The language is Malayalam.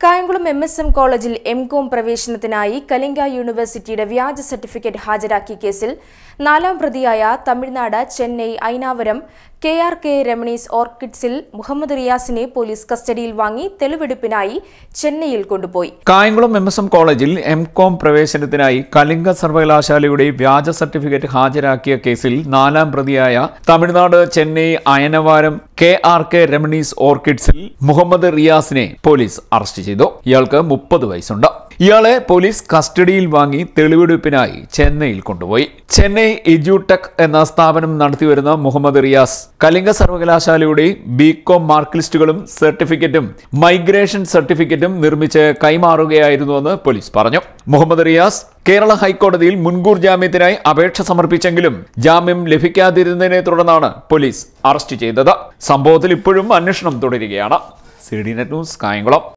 കായംകുളം എം എസ് എം കോളേജിൽ എം കോം പ്രവേശനത്തിനായി കലിംഗ യൂണിവേഴ്സിറ്റിയുടെ വ്യാജ സർട്ടിഫിക്കറ്റ് ഹാജരാക്കിയ കേസിൽ നാലാം പ്രതിയായ Tamil Nadu Chennai Ayanavaram K R K Ramani's ഓർക്കിഡ്സിൽ മുഹമ്മദ് റിയാസിനെ പോലീസ് കസ്റ്റഡിയിൽ വാങ്ങി തെളിവെടുപ്പിനായി ചെന്നൈയിൽ കൊണ്ടുപോയി കായംകുളം എം എസ് എം കോളേജിൽ എം കോം പ്രവേശനത്തിനായി കലിംഗ സർവകലാശാലയുടെ വ്യാജ സർട്ടിഫിക്കറ്റ് ഹാജരാക്കിയ കേസിൽ നാലാം പ്രതിയായ Tamil Nadu Chennai Ayanavaram K R K Ramani's ഓർക്കിഡ്സിൽ മുഹമ്മദ് റിയാസിനെ പോലീസ് അറസ്റ്റ് ചെയ്തു ഇയാൾക്ക് മുപ്പത് വയസ്സുണ്ട് ഇയാളെ പോലീസ് കസ്റ്റഡിയിൽ വാങ്ങി തെളിവെടുപ്പിനായി ചെന്നൈയിൽ കൊണ്ടുപോയി ചെന്നൈ എജ്യൂടെക് എന്ന സ്ഥാപനം നടത്തിവരുന്ന മുഹമ്മദ് റിയാസ് കലിംഗ സർവകലാശാലയുടെ ബികോം മാർക്ക് ലിസ്റ്റുകളും സർട്ടിഫിക്കറ്റും മൈഗ്രേഷൻ സർട്ടിഫിക്കറ്റും നിർമ്മിച്ച് കൈമാറുകയായിരുന്നുവെന്ന് പോലീസ് പറഞ്ഞു മുഹമ്മദ് റിയാസ് കേരള ഹൈക്കോടതിയിൽ മുൻകൂർ ജാമ്യത്തിനായി അപേക്ഷ സമർപ്പിച്ചെങ്കിലും ജാമ്യം ലഭിക്കാതിരുന്നതിനെ തുടർന്നാണ് പോലീസ് അറസ്റ്റ് ചെയ്തത് സംഭവത്തിൽ ഇപ്പോഴും അന്വേഷണം തുടരുകയാണ് C D net news Kayamkulam